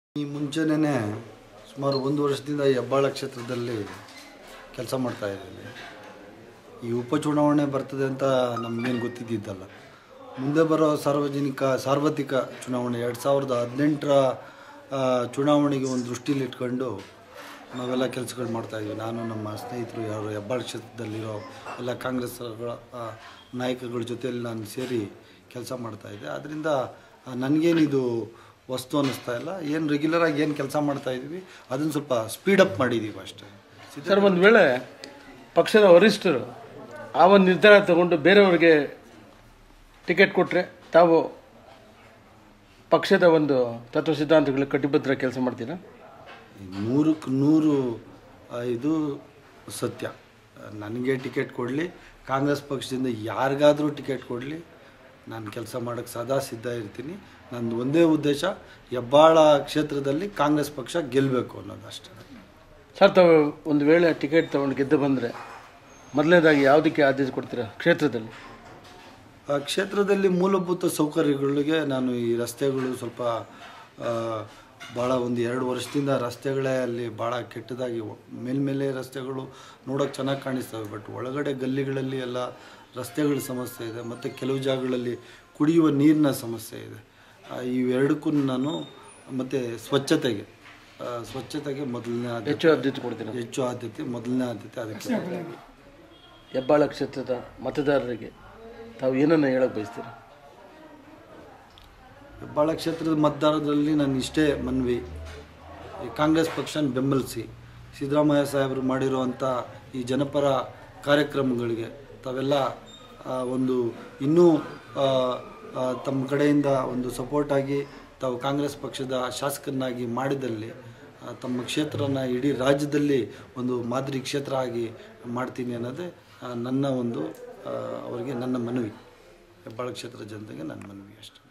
ಈ ಮುಂಚೆನೇ ಸುಮಾರು ಒಂದು ವರ್ಷದಿಂದ ಈ ಹೆಬ್ಬಾಳ ಕ್ಷೇತ್ರದಲ್ಲಿ ಕೆಲಸ ಮಾಡ್ತಾ ಇದ್ದೀನಿ ಈ ಉಪಚುನಾವಣೆ ಬರ್ತದೆ ಅಂತ ನಮಗೇನು ಗೊತ್ತಿದ್ದಿದ್ದಲ್ಲ ಮುಂದೆ ಬರೋ ಸಾರ್ವಜನಿಕ ಸಾರ್ವತ್ರಿಕ ಚುನಾವಣೆ ಎರಡು ಸಾವಿರದ ಹದಿನೆಂಟರ ಚುನಾವಣೆಗೆ ಒಂದು ದೃಷ್ಟಿಲಿ ಇಟ್ಕೊಂಡು ನಾವೆಲ್ಲ ಕೆಲಸಗಳು ಮಾಡ್ತಾಯಿದ್ವಿ ನಾನು ನಮ್ಮ ಸ್ನೇಹಿತರು ಯಾರು ಹೆಬ್ಬಾಳ ಕ್ಷೇತ್ರದಲ್ಲಿರೋ ಎಲ್ಲ ಕಾಂಗ್ರೆಸ್ಗಳ ಆ, ನಾಯಕಗಳ ಜೊತೆಯಲ್ಲಿ ನಾನು ಸೇರಿ ಕೆಲಸ ಮಾಡ್ತಾಯಿದ್ದೆ ಅದರಿಂದ ನನಗೇನಿದು ವಸ್ತು ಅನ್ನಿಸ್ತಾ ಇಲ್ಲ ಏನು ರೆಗ್ಯುಲರಾಗಿ ಏನು ಕೆಲಸ ಮಾಡ್ತಾ ಇದ್ವಿ ಅದನ್ನು ಸ್ವಲ್ಪ ಸ್ಪೀಡಪ್ ಮಾಡಿದ್ದೀವಿ ಅಷ್ಟೇ ಸರ್ ಒಂದು ವೇಳೆ ಪಕ್ಷದ ವರಿಷ್ಠರು ಆ ಒಂದು ನಿರ್ಧಾರ ತಗೊಂಡು ಬೇರೆಯವರಿಗೆ ಟಿಕೆಟ್ ಕೊಟ್ಟರೆ ತಾವು ಪಕ್ಷದ ಒಂದು ತತ್ವ ಸಿದ್ಧಾಂತಗಳಿಗೆ ಕಟಿಬದ್ಧ ಕೆಲಸ ಮಾಡ್ತೀರಾ ನೂರಕ್ಕೆ ನೂರು ಆ, ಇದು ಸತ್ಯ ನನಗೆ ಟಿಕೆಟ್ ಕೊಡಲಿ ಕಾಂಗ್ರೆಸ್ ಪಕ್ಷದಿಂದ ಯಾರಿಗಾದರೂ ಟಿಕೆಟ್ ಕೊಡಲಿ ನಾನು ಕೆಲಸ ಮಾಡೋಕ್ಕೆ ಸದಾ ಸಿದ್ಧ ಇರ್ತೀನಿ ನಂದು ಒಂದೇ ಉದ್ದೇಶ ಹೆಬ್ಬಾಳ ಕ್ಷೇತ್ರದಲ್ಲಿ ಕಾಂಗ್ರೆಸ್ ಪಕ್ಷ ಗೆಲ್ಲಬೇಕು ಅನ್ನೋದು ಅಷ್ಟೇ ಸರ್ ತಾವು ಒಂದು ವೇಳೆ ಟಿಕೆಟ್ ತಗೊಂಡು ಗೆದ್ದು ಬಂದರೆ ಮೊದಲನೇದಾಗಿ ಯಾವುದಕ್ಕೆ ಆದ್ಯತೆ ಕೊಡ್ತೀರಾ ಕ್ಷೇತ್ರದಲ್ಲಿ ಆ ಕ್ಷೇತ್ರದಲ್ಲಿ ಮೂಲಭೂತ ಸೌಕರ್ಯಗಳಿಗೆ ನಾನು ಈ ರಸ್ತೆಗಳು ಸ್ವಲ್ಪ ಆ, ಭಾಳ ಒಂದು ಎರಡು ವರ್ಷದಿಂದ ರಸ್ತೆಗಳೇ ಅಲ್ಲಿ ಭಾಳ ಕೆಟ್ಟದಾಗಿ ಒ- ಮೇಲ್ಮೇಲೆ ರಸ್ತೆಗಳು ನೋಡೋಕೆ ಚೆನ್ನಾಗಿ ಕಾಣಿಸ್ತವೆ ಬಟ್ ಒಳಗಡೆ ಗಲ್ಲಿಗಳಲ್ಲಿ ಎಲ್ಲ ರಸ್ತೆಗಳ ಸಮಸ್ಯೆ ಇದೆ ಮತ್ತು ಕೆಲವು ಜಾಗಗಳಲ್ಲಿ ಕುಡಿಯುವ ನೀರಿನ ಸಮಸ್ಯೆ ಇದೆ ಆ, ಇವೆರಡಕ್ಕೂ ನಾನು ಮತ್ತು ಸ್ವಚ್ಛತೆಗೆ ಆ, ಸ್ವಚ್ಛತೆಗೆ ಮೊದಲನೇ ಆದ್ಯತೆ ಹೆಚ್ಚು ಆದ್ಯತೆ ಕೊಡ್ತೀರಾ ಹೆಚ್ಚು ಆದ್ಯತೆ ಮೊದಲನೇ ಆದ್ಯತೆ ಅದಕ್ಕೆ ಹೆಬ್ಬಾಳ ಕ್ಷೇತ್ರದ ಮತದಾರರಿಗೆ ತಾವು ಏನನ್ನು ಹೇಳಕ್ಕೆ ಬಯಸ್ತೀರಾ ಹೆಬ್ಬಾಳ ಕ್ಷೇತ್ರದ ಮತದಾರರಲ್ಲಿ ನಾನು ಇಷ್ಟೇ ಮನವಿ ಈ ಕಾಂಗ್ರೆಸ್ ಪಕ್ಷನ ಬೆಂಬಲಿಸಿ ಸಿದ್ದರಾಮಯ್ಯ ಸಾಹೇಬರು ಮಾಡಿರುವಂಥ ಈ ಜನಪರ ಕಾರ್ಯಕ್ರಮಗಳಿಗೆ ತಾವೆಲ್ಲ ಆ, ಒಂದು ಇನ್ನೂ ಆ, ಆ, ತಮ್ಮ ಕಡೆಯಿಂದ ಒಂದು ಸಪೋರ್ಟ್ ಆಗಿ ತಾವು ಕಾಂಗ್ರೆಸ್ ಪಕ್ಷದ ಶಾಸಕರನ್ನಾಗಿ ಮಾಡಿದಲ್ಲಿ ಆ, ತಮ್ಮ ಕ್ಷೇತ್ರನ ಇಡೀ ರಾಜ್ಯದಲ್ಲಿ ಒಂದು ಮಾದರಿ ಕ್ಷೇತ್ರ ಆಗಿ ಮಾಡ್ತೀನಿ ಅನ್ನೋದೇ ಆ, ನನ್ನ ಒಂದು ಆ, ಅವರಿಗೆ ನನ್ನ ಮನವಿ ಹೆಬ್ಬಾಳ ಕ್ಷೇತ್ರ ಜನತೆಗೆ ನನ್ನ ಮನವಿ ಅಷ್ಟೇ